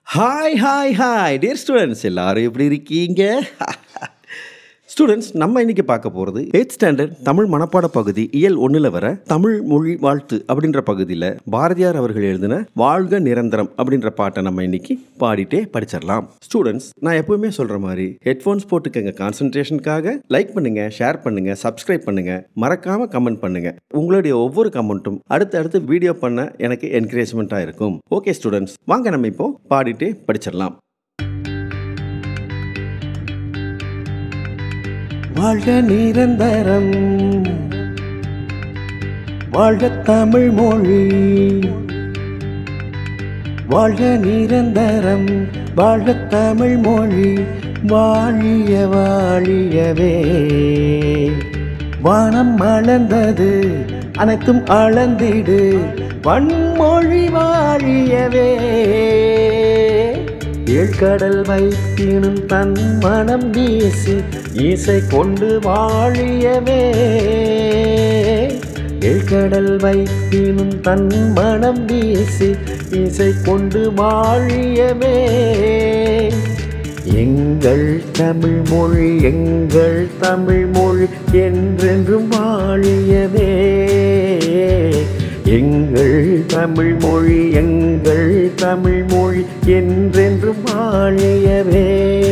hi hi hi dear students எல்லாரும் எப்படி இருக்கீங்க ஸ்டூடெண்ட்ஸ் நம்ம இன்னைக்கு பார்க்க போகிறது எயிட் ஸ்டாண்டர்ட் தமிழ் மனப்பாட பகுதி இயல் ஒன்றில் வர தமிழ் மொழி வாழ்த்து அப்படின்ற பகுதியில் பாரதியார் அவர்கள் எழுதின வாழ்க நிரந்தரம் அப்படின்ற பாட்டை நம்ம இன்னைக்கு பாடிட்டே படிச்சிடலாம் ஸ்டூடெண்ட்ஸ் நான் எப்பவுமே சொல்கிற மாதிரி ஹெட்ஃபோன்ஸ் போட்டுக்கங்க கான்சன்ட்ரேஷனுக்காக லைக் பண்ணுங்க ஷேர் பண்ணுங்க சப்ஸ்கிரைப் பண்ணுங்க மறக்காம கமெண்ட் பண்ணுங்க உங்களுடைய ஒவ்வொரு கமெண்ட்டும் அடுத்து அடுத்து வீடியோ பண்ண எனக்கு என்கரேஜ்மெண்ட்டாக இருக்கும் ஓகே ஸ்டூடெண்ட்ஸ் வாங்க நம்ம இப்போ பாடிட்டே படிச்சிடலாம் வாழ்க நிரந்தரம் வாழ்க தமிழ் மொழி வாழ்க நிரந்தரம் வாழ்க தமிழ் மொழி வாழிய வாழியவே வானம் மலர்ந்தது அனைத்தும் அளந்திடு வன்மொழி வாழியவே ஏழ்கடல் வைத்தினும் தன் மனம் வீசி இசை கொண்டு வாழியவே ஏழ்கடல் வைத்தினும் தன் மனம் வீசி இசை கொண்டு வாழியவே எங்கள் தமிழ் மொழி எங்கள் தமிழ் மொழி என்றென்றும் வாழியவே எங்கள் தமிழ் மொழி எங்கள் தமிழ் மொழி என்றென்றும் வாழியவே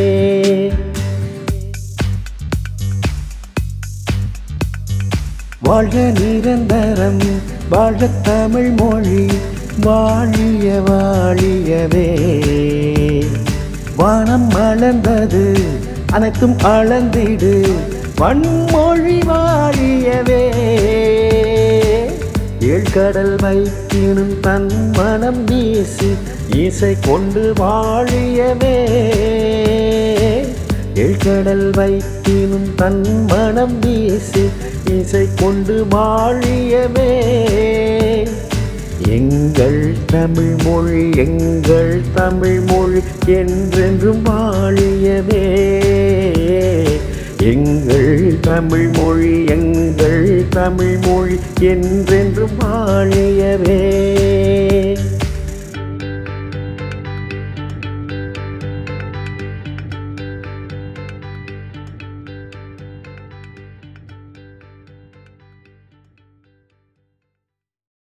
வாழ்க நிரந்தரம் வாழ்க தமிழ் மொழி வாழிய வாழியவே வானம் மலர்ந்தது அனைத்தும் அளந்திடு வன்மொழி வாழியவே ஏழ்கடல் வைத்தினும் தன் மனம் வீசி இசை கொண்டு வாழியவே ஏழ்கடல் வைத்தினும் தன் மனம் வீசி இசை கொண்டு வாழியவே எங்கள் தமிழ் மொழி எங்கள் தமிழ் மொழி என்றென்றும் வாழியவே எங்கள் தமிழ் மொழி எங்கள் தமிழ் மொழி என்றென்றும் வாழியவே